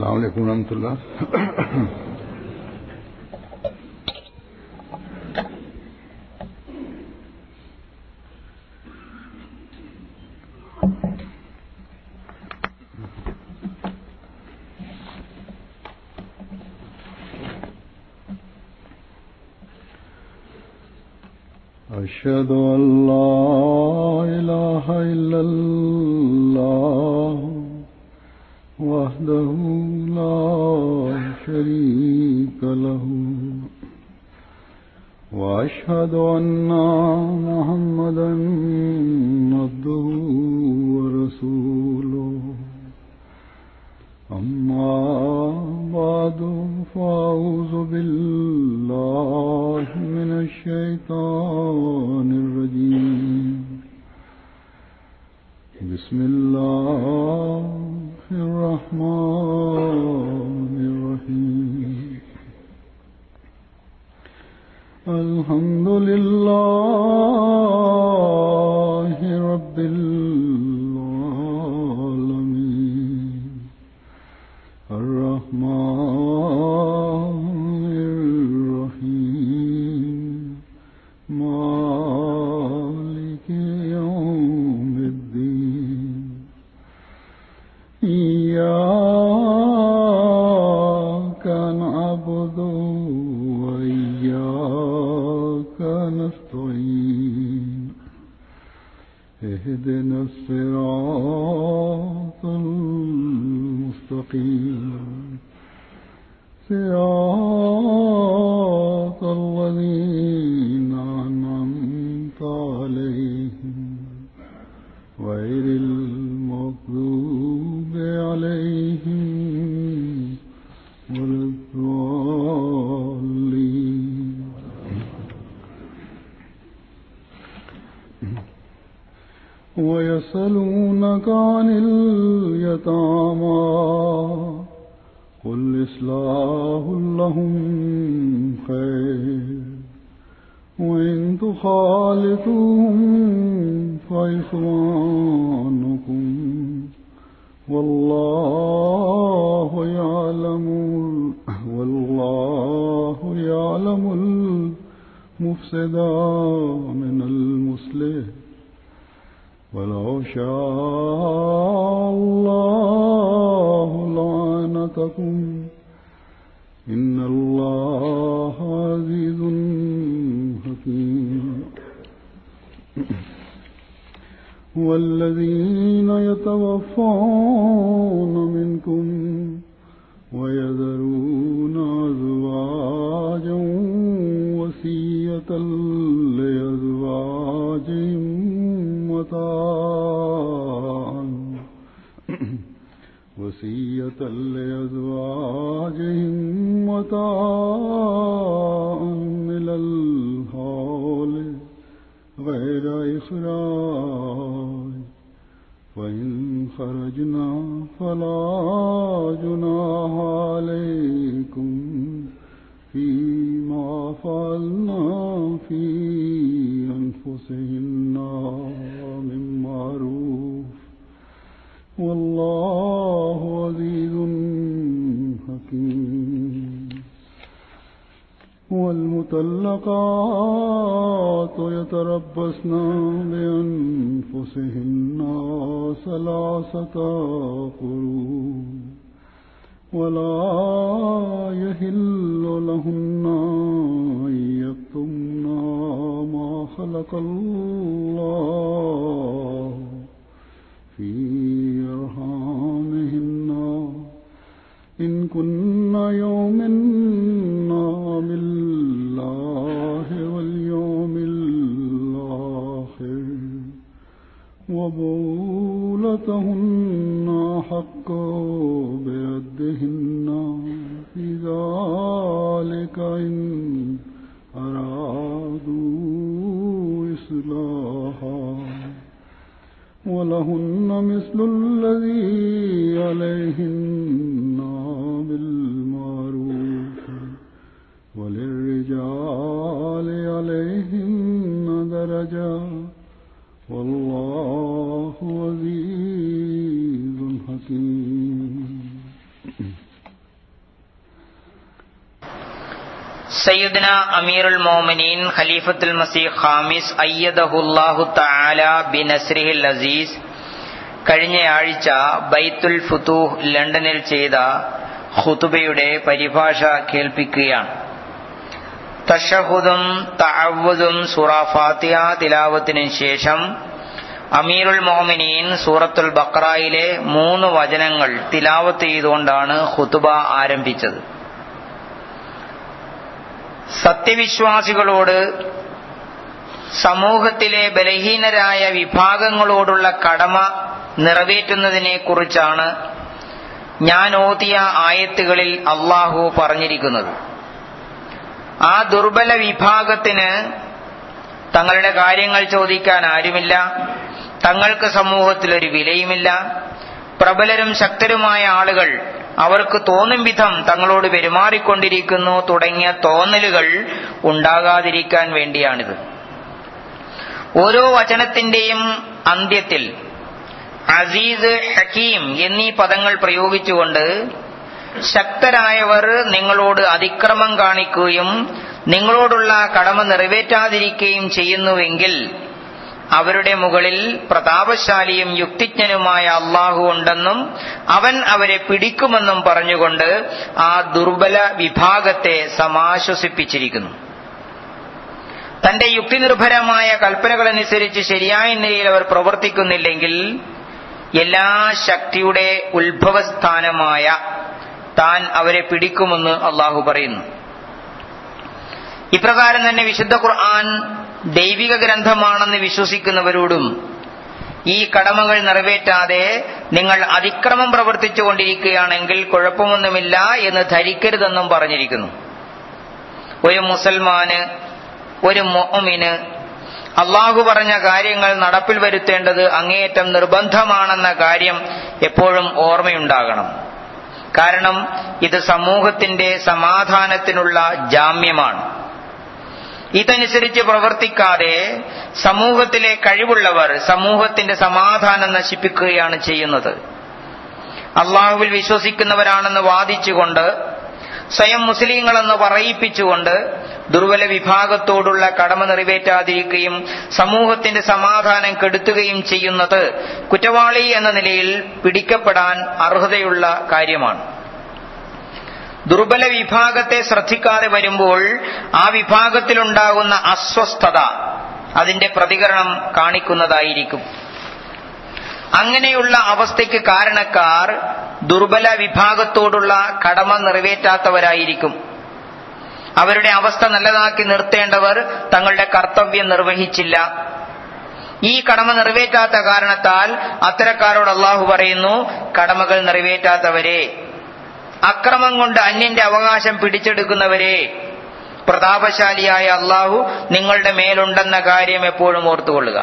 السلام عليكم ورحمة الله أشهد أن لا إله إلا الله وحده لا شريك له وأشهد أن محمدا عبده ورسوله أما بعد فأعوذ بالله من الشيطان الرجيم بسم الله الرحمن الرحيم الحمد لله رب العالمين الرحمن الرحيم مالك يوم الدين إياك نعبد وإياك نستعين اهدنا الصراط المستقيم صراط الذين أنعمت عليهم غير المغضوب عليهم ولا الضالين ويسألونك عن اليتامى قل إصلاح لهم خير وإن تخالطوهم فإخوانكم والله يعلم والله يعلم المفسد من المصلح ولو شاء الله لعنتكم إن الله عزيز حكيم والذين يتوفون منكم ويذرون أزواجا وصية لأزواجهم متاعا وصية لأزواجهم متاعا إلى الحول غير إخراج وإن خرجنا فلا جناح عليكم فيما فعلنا في أنفسهن من معروف والله عزيز حكيم والمطلقات يتربصن بأنفسهن ثلاثة قروء ولا يحل لهن أن يكتمن ما خلق الله في أرحامهن إن كن يؤمن بالله واليوم الآخر وبولتهن حق بيدهن في ذلك إن أرادوا إصلاحا ولهن مثل الذي عليهن بالمعروف وللرجال عليهن درجة والله عزيز حكيم സയ്യിദ്ന അമീറുൽ മോമിനീൻ ഖലീഫത്തുൽ മസീഹ് ഖാമിസ് അയ്യദഹുല്ലാഹു തആല ബിനസ്രിഹിൽ അസീസ് കഴിഞ്ഞയാഴ്ച ബൈത്തുൽ ഫുതൂഹ് ലണ്ടനിൽ ചെയ്ത ഖുതുബയുടെ പരിഭാഷ കേൾപ്പിക്കുകയാണ് തഷഹുദും തഅവ്വുദും സൂറ ഫാത്തിഹ തിലാവത്തിനു ശേഷം അമീറുൽ മോമിനീൻ സൂറത്തുൽ ബക്രായിലെ മൂന്ന് വചനങ്ങൾ തിലാവത്ത് ചെയ്തുകൊണ്ടാണ് ഖുതുബ ആരംഭിച്ചത് സത്യവിശ്വാസികളോട് സമൂഹത്തിലെ ബലഹീനരായ വിഭാഗങ്ങളോടുള്ള കടമ നിറവേറ്റുന്നതിനെ കുറിച്ചാണ് ഞാൻ ഓതിയ ആയത്തുകളിൽ അള്ളാഹു പറഞ്ഞിരിക്കുന്നത് ആ ദുർബല വിഭാഗത്തിന് തങ്ങളുടെ കാര്യങ്ങൾ ചോദിക്കാൻ ആരുമില്ല തങ്ങൾക്ക് സമൂഹത്തിൽ ഒരു വിലയുമില്ല പ്രബലരും ശക്തരുമായ ആളുകൾ അവർക്ക് തോന്നും വിധം തങ്ങളോട് പെരുമാറിക്കൊണ്ടിരിക്കുന്നു തുടങ്ങിയ തോന്നലുകൾ ഉണ്ടാകാതിരിക്കാൻ വേണ്ടിയാണിത് ഓരോ വചനത്തിന്റെയും അന്ത്യത്തിൽ അസീസ് ഹക്കീം എന്നീ പദങ്ങൾ പ്രയോഗിച്ചുകൊണ്ട് ശക്തരായവർ നിങ്ങളോട് അതിക്രമം കാണിക്കുകയും നിങ്ങളോടുള്ള കടമ നിറവേറ്റാതിരിക്കുകയും ചെയ്യുന്നുവെങ്കിൽ അവരുടെ മുകളിൽ പ്രതാപശാലിയും യുക്തിജ്ഞനുമായ അള്ളാഹു ഉണ്ടെന്നും അവൻ അവരെ പിടിക്കുമെന്നും പറഞ്ഞുകൊണ്ട് ആ ദുർബല വിഭാഗത്തെ സമാശ്വസിപ്പിച്ചിരിക്കുന്നു തന്റെ യുക്തിനിർഭരമായ കൽപ്പനകളനുസരിച്ച് ശരിയായ നിലയിൽ അവർ പ്രവർത്തിക്കുന്നില്ലെങ്കിൽ എല്ലാ ശക്തിയുടെ ഉത്ഭവസ്ഥാനമായ താൻ അവരെ പിടിക്കുമെന്ന് അള്ളാഹു പറയുന്നു ഇപ്രകാരം തന്നെ വിശുദ്ധ ഖുർആൻ ദൈവിക ഗ്രന്ഥമാണെന്ന് വിശ്വസിക്കുന്നവരോടും ഈ കടമകൾ നിറവേറ്റാതെ നിങ്ങൾ അതിക്രമം പ്രവർത്തിച്ചുകൊണ്ടിരിക്കുകയാണെങ്കിൽ കുഴപ്പമൊന്നുമില്ല എന്ന് ധരിക്കരുതെന്നും പറഞ്ഞിരിക്കുന്നു ഒരു മുസൽമാന് ഒരു മൊമിന് അള്ളാഹു പറഞ്ഞ കാര്യങ്ങൾ നടപ്പിൽ വരുത്തേണ്ടത് അങ്ങേയറ്റം നിർബന്ധമാണെന്ന കാര്യം എപ്പോഴും ഓർമ്മയുണ്ടാകണം കാരണം ഇത് സമൂഹത്തിന്റെ സമാധാനത്തിനുള്ള ജാമ്യമാണ് ഇതനുസരിച്ച് പ്രവർത്തിക്കാതെ സമൂഹത്തിലെ കഴിവുള്ളവർ സമൂഹത്തിന്റെ സമാധാനം നശിപ്പിക്കുകയാണ് ചെയ്യുന്നത് അള്ളാഹുവിൽ വിശ്വസിക്കുന്നവരാണെന്ന് വാദിച്ചുകൊണ്ട് സ്വയം മുസ്ലിങ്ങളെന്ന് പറയിപ്പിച്ചുകൊണ്ട് ദുർബല വിഭാഗത്തോടുള്ള കടമ നിറവേറ്റാതിരിക്കുകയും സമൂഹത്തിന്റെ സമാധാനം കെടുത്തുകയും ചെയ്യുന്നത് കുറ്റവാളി എന്ന നിലയിൽ പിടിക്കപ്പെടാൻ അർഹതയുള്ള കാര്യമാണ് ദുർബല വിഭാഗത്തെ ശ്രദ്ധിക്കാതെ വരുമ്പോൾ ആ വിഭാഗത്തിലുണ്ടാകുന്ന അസ്വസ്ഥത അതിന്റെ പ്രതികരണം കാണിക്കുന്നതായിരിക്കും അങ്ങനെയുള്ള അവസ്ഥയ്ക്ക് കാരണക്കാർ ദുർബല വിഭാഗത്തോടുള്ള കടമ നിറവേറ്റാത്തവരായിരിക്കും അവരുടെ അവസ്ഥ നല്ലതാക്കി നിർത്തേണ്ടവർ തങ്ങളുടെ കർത്തവ്യം നിർവഹിച്ചില്ല ഈ കടമ നിറവേറ്റാത്ത കാരണത്താൽ അത്തരക്കാരോട് അള്ളാഹു പറയുന്നു കടമകൾ നിറവേറ്റാത്തവരെ അക്രമം കൊണ്ട് അന്യന്റെ അവകാശം പിടിച്ചെടുക്കുന്നവരെ പ്രതാപശാലിയായ അള്ളാഹു നിങ്ങളുടെ മേലുണ്ടെന്ന കാര്യം എപ്പോഴും ഓർത്തുകൊള്ളുക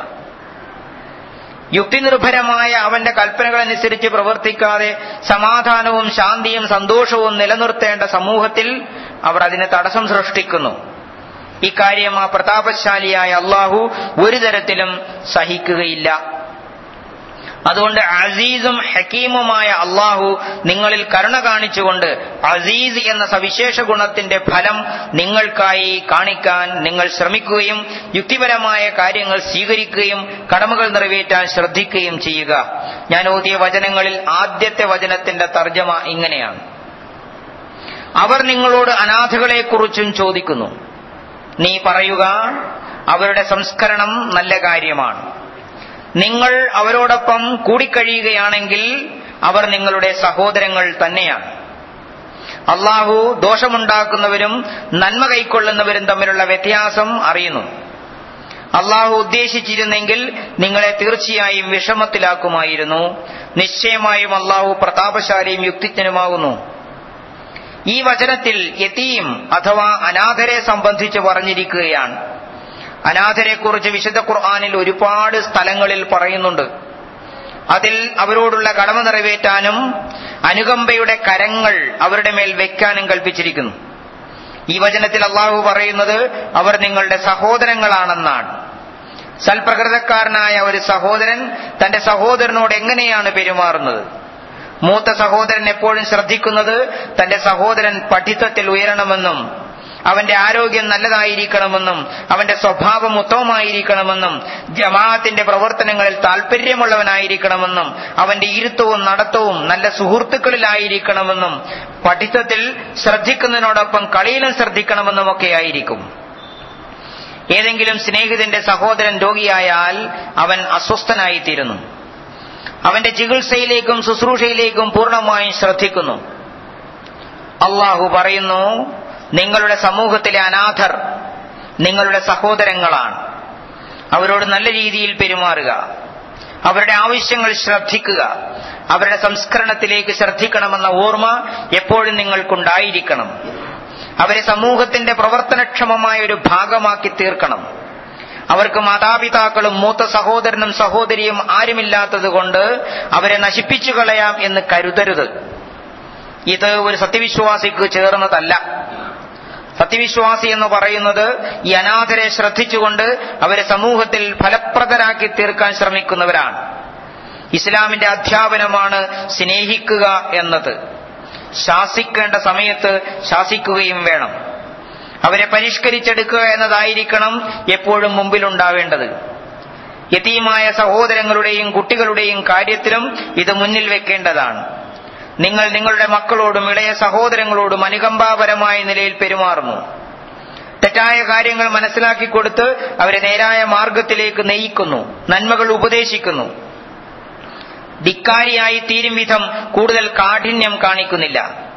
യുക്തിനിർഭരമായ അവന്റെ കൽപ്പനകളനുസരിച്ച് പ്രവർത്തിക്കാതെ സമാധാനവും ശാന്തിയും സന്തോഷവും നിലനിർത്തേണ്ട സമൂഹത്തിൽ അവർ അതിന് തടസ്സം സൃഷ്ടിക്കുന്നു ഇക്കാര്യം ആ പ്രതാപശാലിയായ അള്ളാഹു ഒരു തരത്തിലും സഹിക്കുകയില്ല അതുകൊണ്ട് അസീസും ഹക്കീമുമായ അള്ളാഹു നിങ്ങളിൽ കരുണ കാണിച്ചുകൊണ്ട് അസീസ് എന്ന സവിശേഷ ഗുണത്തിന്റെ ഫലം നിങ്ങൾക്കായി കാണിക്കാൻ നിങ്ങൾ ശ്രമിക്കുകയും യുക്തിപരമായ കാര്യങ്ങൾ സ്വീകരിക്കുകയും കടമകൾ നിറവേറ്റാൻ ശ്രദ്ധിക്കുകയും ചെയ്യുക ഞാൻ ഓതിയ വചനങ്ങളിൽ ആദ്യത്തെ വചനത്തിന്റെ തർജ്ജമ ഇങ്ങനെയാണ് അവർ നിങ്ങളോട് അനാഥകളെക്കുറിച്ചും ചോദിക്കുന്നു നീ പറയുക അവരുടെ സംസ്കരണം നല്ല കാര്യമാണ് നിങ്ങൾ അവരോടൊപ്പം കൂടിക്കഴിയുകയാണെങ്കിൽ അവർ നിങ്ങളുടെ സഹോദരങ്ങൾ തന്നെയാണ് അള്ളാഹു ദോഷമുണ്ടാക്കുന്നവരും നന്മ കൈക്കൊള്ളുന്നവരും തമ്മിലുള്ള വ്യത്യാസം അറിയുന്നു അള്ളാഹു ഉദ്ദേശിച്ചിരുന്നെങ്കിൽ നിങ്ങളെ തീർച്ചയായും വിഷമത്തിലാക്കുമായിരുന്നു നിശ്ചയമായും അള്ളാഹു പ്രതാപശാലിയും യുക്തിജ്ഞനുമാകുന്നു ഈ വചനത്തിൽ യതീം അഥവാ അനാഥരെ സംബന്ധിച്ച് പറഞ്ഞിരിക്കുകയാണ് അനാഥരെക്കുറിച്ച് വിശുദ്ധ ഖുർആാനിൽ ഒരുപാട് സ്ഥലങ്ങളിൽ പറയുന്നുണ്ട് അതിൽ അവരോടുള്ള കടമ നിറവേറ്റാനും അനുകമ്പയുടെ കരങ്ങൾ അവരുടെ മേൽ വെക്കാനും കൽപ്പിച്ചിരിക്കുന്നു ഈ വചനത്തിൽ അള്ളാഹു പറയുന്നത് അവർ നിങ്ങളുടെ സഹോദരങ്ങളാണെന്നാണ് സൽപ്രകൃതക്കാരനായ ഒരു സഹോദരൻ തന്റെ സഹോദരനോട് എങ്ങനെയാണ് പെരുമാറുന്നത് മൂത്ത സഹോദരൻ എപ്പോഴും ശ്രദ്ധിക്കുന്നത് തന്റെ സഹോദരൻ പഠിത്തത്തിൽ ഉയരണമെന്നും അവന്റെ ആരോഗ്യം നല്ലതായിരിക്കണമെന്നും അവന്റെ സ്വഭാവം ഉത്തമമായിരിക്കണമെന്നും ജമാഅത്തിന്റെ പ്രവർത്തനങ്ങളിൽ താല്പര്യമുള്ളവനായിരിക്കണമെന്നും അവന്റെ ഇരുത്തവും നടത്തവും നല്ല സുഹൃത്തുക്കളിലായിരിക്കണമെന്നും പഠിത്തത്തിൽ ശ്രദ്ധിക്കുന്നതിനോടൊപ്പം കളിയിലും ശ്രദ്ധിക്കണമെന്നും ഒക്കെ ആയിരിക്കും ഏതെങ്കിലും സ്നേഹിതന്റെ സഹോദരൻ രോഗിയായാൽ അവൻ അസ്വസ്ഥനായിത്തീരുന്നു അവന്റെ ചികിത്സയിലേക്കും ശുശ്രൂഷയിലേക്കും പൂർണ്ണമായും ശ്രദ്ധിക്കുന്നു അള്ളാഹു പറയുന്നു നിങ്ങളുടെ സമൂഹത്തിലെ അനാഥർ നിങ്ങളുടെ സഹോദരങ്ങളാണ് അവരോട് നല്ല രീതിയിൽ പെരുമാറുക അവരുടെ ആവശ്യങ്ങൾ ശ്രദ്ധിക്കുക അവരുടെ സംസ്കരണത്തിലേക്ക് ശ്രദ്ധിക്കണമെന്ന ഓർമ്മ എപ്പോഴും നിങ്ങൾക്കുണ്ടായിരിക്കണം അവരെ സമൂഹത്തിന്റെ പ്രവർത്തനക്ഷമമായ ഒരു ഭാഗമാക്കി തീർക്കണം അവർക്ക് മാതാപിതാക്കളും മൂത്ത സഹോദരനും സഹോദരിയും ആരുമില്ലാത്തതുകൊണ്ട് അവരെ നശിപ്പിച്ചു കളയാം എന്ന് കരുതരുത് ഇത് ഒരു സത്യവിശ്വാസിക്ക് ചേർന്നതല്ല സത്യവിശ്വാസി എന്ന് പറയുന്നത് ഈ അനാഥരെ ശ്രദ്ധിച്ചുകൊണ്ട് അവരെ സമൂഹത്തിൽ ഫലപ്രദരാക്കി തീർക്കാൻ ശ്രമിക്കുന്നവരാണ് ഇസ്ലാമിന്റെ അധ്യാപനമാണ് സ്നേഹിക്കുക എന്നത് ശാസിക്കേണ്ട സമയത്ത് ശാസിക്കുകയും വേണം അവരെ പരിഷ്കരിച്ചെടുക്കുക എന്നതായിരിക്കണം എപ്പോഴും മുമ്പിലുണ്ടാവേണ്ടത് യതീമായ സഹോദരങ്ങളുടെയും കുട്ടികളുടെയും കാര്യത്തിലും ഇത് മുന്നിൽ വെക്കേണ്ടതാണ് നിങ്ങൾ നിങ്ങളുടെ മക്കളോടും ഇളയ സഹോദരങ്ങളോടും അനുകമ്പാപരമായ നിലയിൽ പെരുമാറുന്നു തെറ്റായ കാര്യങ്ങൾ മനസ്സിലാക്കി കൊടുത്ത് അവരെ നേരായ മാർഗത്തിലേക്ക് നയിക്കുന്നു നന്മകൾ ഉപദേശിക്കുന്നു ധിക്കാരിയായി തീരും വിധം കൂടുതൽ കാഠിന്യം കാണിക്കുന്നില്ല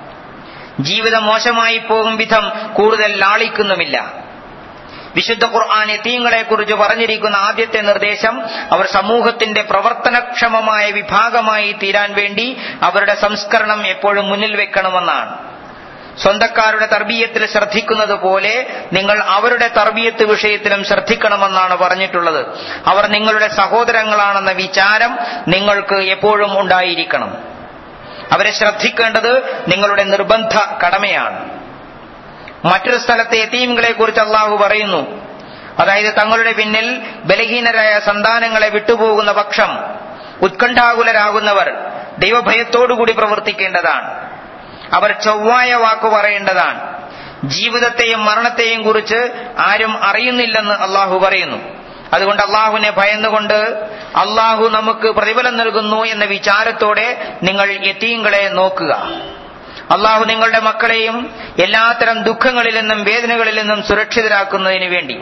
ജീവിതം മോശമായി പോകും വിധം കൂടുതൽ ലാളിക്കുന്നുമില്ല വിശുദ്ധ ഖുർആൻ എത്തീങ്ങളെ കുറിച്ച് പറഞ്ഞിരിക്കുന്ന ആദ്യത്തെ നിർദ്ദേശം അവർ സമൂഹത്തിന്റെ പ്രവർത്തനക്ഷമമായ വിഭാഗമായി തീരാൻ വേണ്ടി അവരുടെ സംസ്കരണം എപ്പോഴും മുന്നിൽ വെക്കണമെന്നാണ് സ്വന്തക്കാരുടെ തർബീയത്തിൽ ശ്രദ്ധിക്കുന്നത് പോലെ നിങ്ങൾ അവരുടെ തർബീയത്ത് വിഷയത്തിലും ശ്രദ്ധിക്കണമെന്നാണ് പറഞ്ഞിട്ടുള്ളത് അവർ നിങ്ങളുടെ സഹോദരങ്ങളാണെന്ന വിചാരം നിങ്ങൾക്ക് എപ്പോഴും ഉണ്ടായിരിക്കണം അവരെ ശ്രദ്ധിക്കേണ്ടത് നിങ്ങളുടെ നിർബന്ധ കടമയാണ് മറ്റൊരു സ്ഥലത്തെ എത്തീംകളെ കുറിച്ച് അള്ളാഹു പറയുന്നു അതായത് തങ്ങളുടെ പിന്നിൽ ബലഹീനരായ സന്താനങ്ങളെ വിട്ടുപോകുന്ന പക്ഷം ഉത്കണ്ഠാകുലരാകുന്നവർ ദൈവഭയത്തോടുകൂടി പ്രവർത്തിക്കേണ്ടതാണ് അവർ ചൊവ്വായ വാക്കു പറയേണ്ടതാണ് ജീവിതത്തെയും മരണത്തെയും കുറിച്ച് ആരും അറിയുന്നില്ലെന്ന് അള്ളാഹു പറയുന്നു അതുകൊണ്ട് അള്ളാഹുവിനെ ഭയന്നുകൊണ്ട് അള്ളാഹു നമുക്ക് പ്രതിഫലം നൽകുന്നു എന്ന വിചാരത്തോടെ നിങ്ങൾ യത്തീങ്ങളെ നോക്കുക അള്ളാഹു നിങ്ങളുടെ മക്കളെയും എല്ലാത്തരം ദുഃഖങ്ങളിൽ നിന്നും വേദനകളിൽ നിന്നും സുരക്ഷിതരാക്കുന്നതിന് വേണ്ടി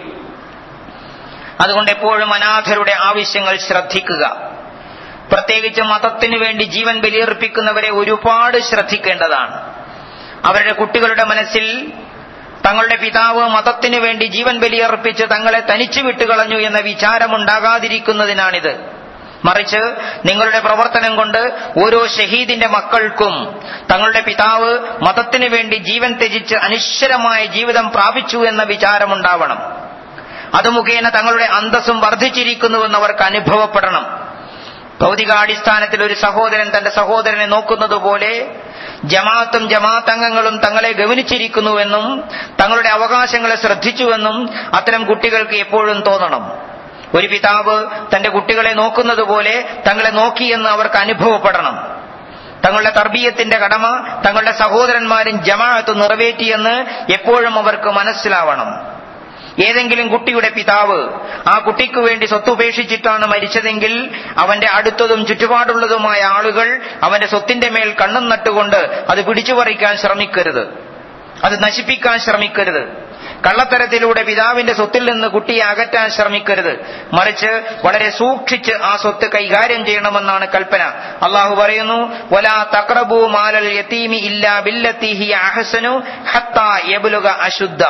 അതുകൊണ്ട് എപ്പോഴും അനാഥരുടെ ആവശ്യങ്ങൾ ശ്രദ്ധിക്കുക പ്രത്യേകിച്ച് മതത്തിനു വേണ്ടി ജീവൻ ബലിയർപ്പിക്കുന്നവരെ ഒരുപാട് ശ്രദ്ധിക്കേണ്ടതാണ് അവരുടെ കുട്ടികളുടെ മനസ്സിൽ തങ്ങളുടെ പിതാവ് മതത്തിനു വേണ്ടി ജീവൻ ബലിയർപ്പിച്ച് തങ്ങളെ തനിച്ചു വിട്ടുകളഞ്ഞു എന്ന വിചാരമുണ്ടാകാതിരിക്കുന്നതിനാണിത് മറിച്ച് നിങ്ങളുടെ പ്രവർത്തനം കൊണ്ട് ഓരോ ഷഹീദിന്റെ മക്കൾക്കും തങ്ങളുടെ പിതാവ് മതത്തിനു വേണ്ടി ജീവൻ ത്യജിച്ച് അനിശ്വരമായ ജീവിതം പ്രാപിച്ചു എന്ന വിചാരമുണ്ടാവണം അത് മുഖേന തങ്ങളുടെ അന്തസ്സും വർദ്ധിച്ചിരിക്കുന്നുവെന്ന് അവർക്ക് അനുഭവപ്പെടണം ഭൗതികാടിസ്ഥാനത്തിൽ ഒരു സഹോദരൻ തന്റെ സഹോദരനെ നോക്കുന്നത് പോലെ ജമാഅത്തും ജമാഅത്ത് അംഗങ്ങളും തങ്ങളെ ഗവനിച്ചിരിക്കുന്നുവെന്നും തങ്ങളുടെ അവകാശങ്ങളെ ശ്രദ്ധിച്ചുവെന്നും അത്തരം കുട്ടികൾക്ക് എപ്പോഴും തോന്നണം ഒരു പിതാവ് തന്റെ കുട്ടികളെ നോക്കുന്നത് പോലെ തങ്ങളെ നോക്കിയെന്ന് അവർക്ക് അനുഭവപ്പെടണം തങ്ങളുടെ തർബീയത്തിന്റെ കടമ തങ്ങളുടെ സഹോദരന്മാരും ജമാഅത്ത് നിറവേറ്റിയെന്ന് എപ്പോഴും അവർക്ക് മനസ്സിലാവണം ഏതെങ്കിലും കുട്ടിയുടെ പിതാവ് ആ കുട്ടിക്ക് വേണ്ടി സ്വത്തുപേക്ഷിച്ചിട്ടാണ് മരിച്ചതെങ്കിൽ അവന്റെ അടുത്തതും ചുറ്റുപാടുള്ളതുമായ ആളുകൾ അവന്റെ സ്വത്തിന്റെ മേൽ കണ്ണും നട്ടുകൊണ്ട് അത് പിടിച്ചു പറിക്കാൻ ശ്രമിക്കരുത് അത് നശിപ്പിക്കാൻ ശ്രമിക്കരുത് കള്ളത്തരത്തിലൂടെ പിതാവിന്റെ സ്വത്തിൽ നിന്ന് കുട്ടിയെ അകറ്റാൻ ശ്രമിക്കരുത് മറിച്ച് വളരെ സൂക്ഷിച്ച് ആ സ്വത്ത് കൈകാര്യം ചെയ്യണമെന്നാണ് കൽപ്പന അള്ളാഹു പറയുന്നു വലാ തക്രബു മാലൽ യതീമി ഇല്ലാ ബില്ലത്തിഹി അഹസനു ഹത്താ യബുലുക അശുദ്ധ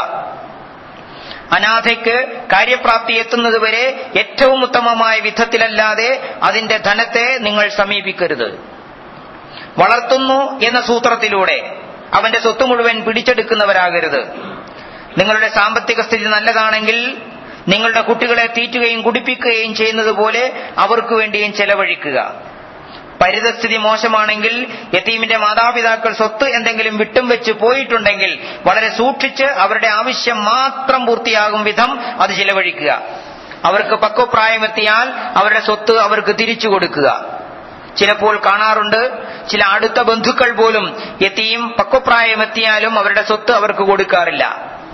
അനാഥയ്ക്ക് കാര്യപ്രാപ്തി എത്തുന്നതുവരെ ഏറ്റവും ഉത്തമമായ വിധത്തിലല്ലാതെ അതിന്റെ ധനത്തെ നിങ്ങൾ സമീപിക്കരുത് വളർത്തുന്നു എന്ന സൂത്രത്തിലൂടെ അവന്റെ സ്വത്ത് മുഴുവൻ പിടിച്ചെടുക്കുന്നവരാകരുത് നിങ്ങളുടെ സാമ്പത്തിക സ്ഥിതി നല്ലതാണെങ്കിൽ നിങ്ങളുടെ കുട്ടികളെ തീറ്റുകയും കുടിപ്പിക്കുകയും ചെയ്യുന്നത് പോലെ അവർക്ക് വേണ്ടിയും ചെലവഴിക്കുക പരിതസ്ഥിതി മോശമാണെങ്കിൽ യത്തീമിന്റെ മാതാപിതാക്കൾ സ്വത്ത് എന്തെങ്കിലും വിട്ടും വെച്ച് പോയിട്ടുണ്ടെങ്കിൽ വളരെ സൂക്ഷിച്ച് അവരുടെ ആവശ്യം മാത്രം പൂർത്തിയാകും വിധം അത് ചിലവഴിക്കുക അവർക്ക് പക്വപ്രായമെത്തിയാൽ അവരുടെ സ്വത്ത് അവർക്ക് തിരിച്ചു കൊടുക്കുക ചിലപ്പോൾ കാണാറുണ്ട് ചില അടുത്ത ബന്ധുക്കൾ പോലും എത്തിയും പക്വപ്രായമെത്തിയാലും അവരുടെ സ്വത്ത് അവർക്ക് കൊടുക്കാറില്ല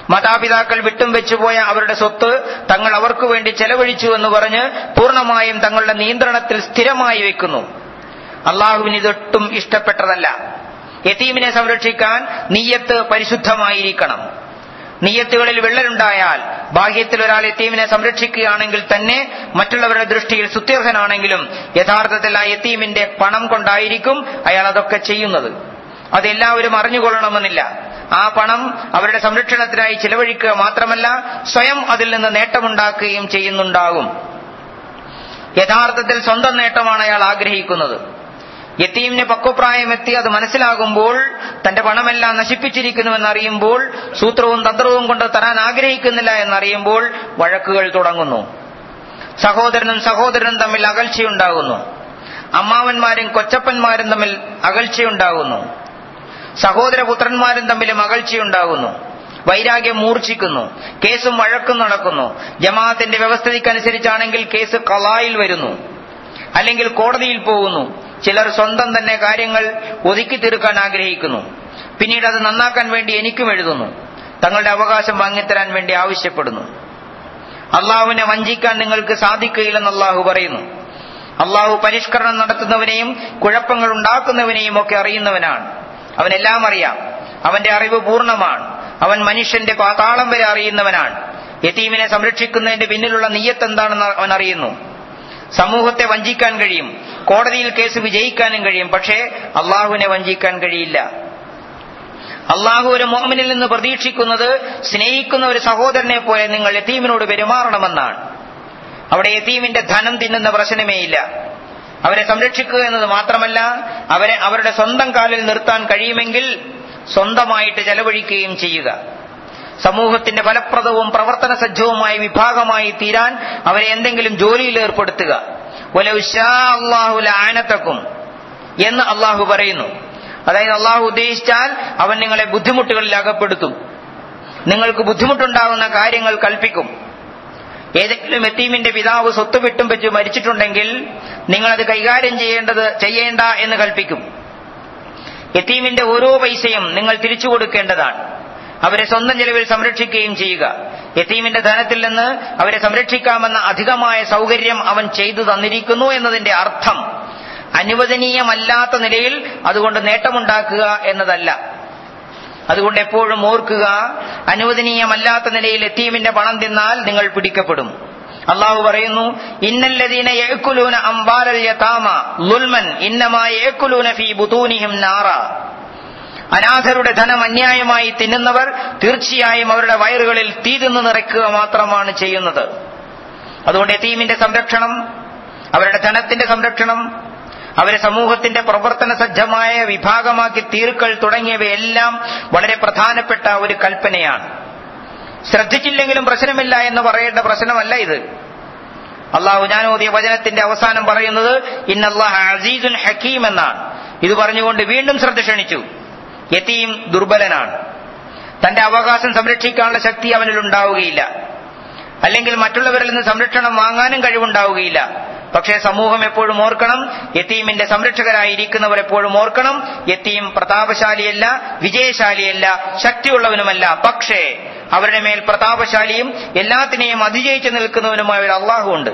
മാതാപിതാക്കൾ വിട്ടും വെച്ചുപോയ അവരുടെ സ്വത്ത് തങ്ങൾ അവർക്ക് വേണ്ടി ചെലവഴിച്ചു എന്ന് പറഞ്ഞ് പൂർണ്ണമായും തങ്ങളുടെ നിയന്ത്രണത്തിൽ സ്ഥിരമായി വെക്കുന്നു അള്ളാഹുവിന് ഇതൊട്ടും ഇഷ്ടപ്പെട്ടതല്ല യതീമിനെ സംരക്ഷിക്കാൻ നീയത്ത് പരിശുദ്ധമായിരിക്കണം നീയത്തുകളിൽ വിള്ളലുണ്ടായാൽ ബാഹ്യത്തിൽ ഒരാൾ യത്തീമിനെ സംരക്ഷിക്കുകയാണെങ്കിൽ തന്നെ മറ്റുള്ളവരുടെ ദൃഷ്ടിയിൽ സുത്യർഹനാണെങ്കിലും യഥാർത്ഥത്തിൽ ആ യത്തീമിന്റെ പണം കൊണ്ടായിരിക്കും അയാൾ അതൊക്കെ ചെയ്യുന്നത് അതെല്ലാവരും അറിഞ്ഞുകൊള്ളണമെന്നില്ല ആ പണം അവരുടെ സംരക്ഷണത്തിനായി ചിലവഴിക്കുക മാത്രമല്ല സ്വയം അതിൽ നിന്ന് നേട്ടമുണ്ടാക്കുകയും ചെയ്യുന്നുണ്ടാകും യഥാർത്ഥത്തിൽ സ്വന്തം നേട്ടമാണ് അയാൾ ആഗ്രഹിക്കുന്നത് യത്തീമിന് പക്വപ്രായമെത്തി അത് മനസ്സിലാകുമ്പോൾ തന്റെ പണമെല്ലാം നശിപ്പിച്ചിരിക്കുന്നുവെന്നറിയുമ്പോൾ സൂത്രവും തന്ത്രവും കൊണ്ട് തരാൻ ആഗ്രഹിക്കുന്നില്ല എന്നറിയുമ്പോൾ വഴക്കുകൾ തുടങ്ങുന്നു സഹോദരനും സഹോദരനും തമ്മിൽ അകൽച്ചയുണ്ടാകുന്നു അമ്മാവന്മാരും കൊച്ചപ്പന്മാരും തമ്മിൽ അകൽച്ചയുണ്ടാകുന്നു സഹോദരപുത്രന്മാരും തമ്മിലും അകൽച്ചയുണ്ടാകുന്നു വൈരാഗ്യം മൂർച്ഛിക്കുന്നു കേസും വഴക്കും നടക്കുന്നു ജമാഅത്തിന്റെ വ്യവസ്ഥയ്ക്കനുസരിച്ചാണെങ്കിൽ കേസ് കലായിൽ വരുന്നു അല്ലെങ്കിൽ കോടതിയിൽ പോകുന്നു ചിലർ സ്വന്തം തന്നെ കാര്യങ്ങൾ ഒതുക്കി തീർക്കാൻ ആഗ്രഹിക്കുന്നു പിന്നീട് അത് നന്നാക്കാൻ വേണ്ടി എനിക്കും എഴുതുന്നു തങ്ങളുടെ അവകാശം വാങ്ങിത്തരാൻ വേണ്ടി ആവശ്യപ്പെടുന്നു അള്ളാഹുവിനെ വഞ്ചിക്കാൻ നിങ്ങൾക്ക് സാധിക്കുകയില്ലെന്ന് അള്ളാഹു പറയുന്നു അള്ളാഹു പരിഷ്കരണം നടത്തുന്നവനെയും കുഴപ്പങ്ങൾ ഉണ്ടാക്കുന്നവനെയും ഒക്കെ അറിയുന്നവനാണ് അവനെല്ലാം അറിയാം അവന്റെ അറിവ് പൂർണ്ണമാണ് അവൻ മനുഷ്യന്റെ പാതാളം വരെ അറിയുന്നവനാണ് യതീമിനെ സംരക്ഷിക്കുന്നതിന്റെ പിന്നിലുള്ള നീയത്ത് എന്താണെന്ന് അവൻ അറിയുന്നു സമൂഹത്തെ വഞ്ചിക്കാൻ കഴിയും കോടതിയിൽ കേസ് വിജയിക്കാനും കഴിയും പക്ഷേ അള്ളാഹുവിനെ വഞ്ചിക്കാൻ കഴിയില്ല അള്ളാഹു ഒരു മോമിനിൽ നിന്ന് പ്രതീക്ഷിക്കുന്നത് സ്നേഹിക്കുന്ന ഒരു സഹോദരനെ പോലെ നിങ്ങൾ യതീമിനോട് പെരുമാറണമെന്നാണ് അവിടെ യതീമിന്റെ ധനം തിന്നുന്ന പ്രശ്നമേയില്ല അവരെ സംരക്ഷിക്കുക എന്നത് മാത്രമല്ല അവരെ അവരുടെ സ്വന്തം കാലിൽ നിർത്താൻ കഴിയുമെങ്കിൽ സ്വന്തമായിട്ട് ചെലവഴിക്കുകയും ചെയ്യുക സമൂഹത്തിന്റെ ഫലപ്രദവും പ്രവർത്തന സജ്ജവുമായ വിഭാഗമായി തീരാൻ അവരെ എന്തെങ്കിലും ജോലിയിൽ ഏർപ്പെടുത്തുക ആനത്തക്കും എന്ന് അള്ളാഹു പറയുന്നു അതായത് അള്ളാഹു ഉദ്ദേശിച്ചാൽ അവൻ നിങ്ങളെ ബുദ്ധിമുട്ടുകളിൽ അകപ്പെടുത്തും നിങ്ങൾക്ക് ബുദ്ധിമുട്ടുണ്ടാകുന്ന കാര്യങ്ങൾ കൽപ്പിക്കും ഏതെങ്കിലും എത്തീമിന്റെ പിതാവ് സ്വത്ത് വിട്ടും വെച്ച് മരിച്ചിട്ടുണ്ടെങ്കിൽ നിങ്ങളത് കൈകാര്യം ചെയ്യേണ്ടത് ചെയ്യേണ്ട എന്ന് കൽപ്പിക്കും യത്തീമിന്റെ ഓരോ പൈസയും നിങ്ങൾ തിരിച്ചു കൊടുക്കേണ്ടതാണ് അവരെ സ്വന്തം ചെലവിൽ സംരക്ഷിക്കുകയും ചെയ്യുക യത്തീമിന്റെ ധനത്തിൽ നിന്ന് അവരെ സംരക്ഷിക്കാമെന്ന അധികമായ സൗകര്യം അവൻ ചെയ്തു തന്നിരിക്കുന്നു എന്നതിന്റെ അർത്ഥം അനുവദനീയമല്ലാത്ത നിലയിൽ അതുകൊണ്ട് നേട്ടമുണ്ടാക്കുക എന്നതല്ല അതുകൊണ്ട് എപ്പോഴും ഓർക്കുക അനുവദനീയമല്ലാത്ത നിലയിൽ എത്തീമിന്റെ പണം തിന്നാൽ നിങ്ങൾ പിടിക്കപ്പെടും അള്ളാഹു പറയുന്നു ഇന്നല്ലദീന യഅ്കുലൂന അംവാലൽ യതാമ ളുൽമൻ ഇന്നമാ യഅ്കുലൂന ഫീ ബുതൂനിഹിം നാറ അനാഥരുടെ ധനം അന്യായമായി തിന്നുന്നവർ തീർച്ചയായും അവരുടെ വയറുകളിൽ തീ തിന്നു നിറയ്ക്കുക മാത്രമാണ് ചെയ്യുന്നത് അതുകൊണ്ട് എത്തീമിന്റെ സംരക്ഷണം അവരുടെ ധനത്തിന്റെ സംരക്ഷണം അവരെ സമൂഹത്തിന്റെ പ്രവർത്തന സജ്ജമായ വിഭാഗമാക്കി തീർക്കൽ തുടങ്ങിയവയെല്ലാം വളരെ പ്രധാനപ്പെട്ട ഒരു കൽപ്പനയാണ് ശ്രദ്ധിച്ചില്ലെങ്കിലും പ്രശ്നമില്ല എന്ന് പറയേണ്ട പ്രശ്നമല്ല ഇത് അള്ളാഹു ഞാൻ ഓതിയ വചനത്തിന്റെ അവസാനം പറയുന്നത് ഇന്നല്ലാഹ് അസീസുൻ ഹക്കീം എന്നാണ് ഇത് പറഞ്ഞുകൊണ്ട് വീണ്ടും ശ്രദ്ധ ക്ഷണിച്ചു യതീം ദുർബലനാണ് തന്റെ അവകാശം സംരക്ഷിക്കാനുള്ള ശക്തി അവനിൽ ഉണ്ടാവുകയില്ല അല്ലെങ്കിൽ മറ്റുള്ളവരിൽ നിന്ന് സംരക്ഷണം വാങ്ങാനും കഴിവുണ്ടാവുകയില്ല പക്ഷേ സമൂഹം എപ്പോഴും ഓർക്കണം യത്തീമിന്റെ സംരക്ഷകരായിരിക്കുന്നവർ എപ്പോഴും ഓർക്കണം യത്തീം പ്രതാപശാലിയല്ല വിജയശാലിയല്ല ശക്തിയുള്ളവനുമല്ല പക്ഷേ അവരുടെ മേൽ പ്രതാപശാലിയും എല്ലാത്തിനെയും അതിജയിച്ചു നിൽക്കുന്നവനുമായ ഒരു അള്ളാഹു ഉണ്ട്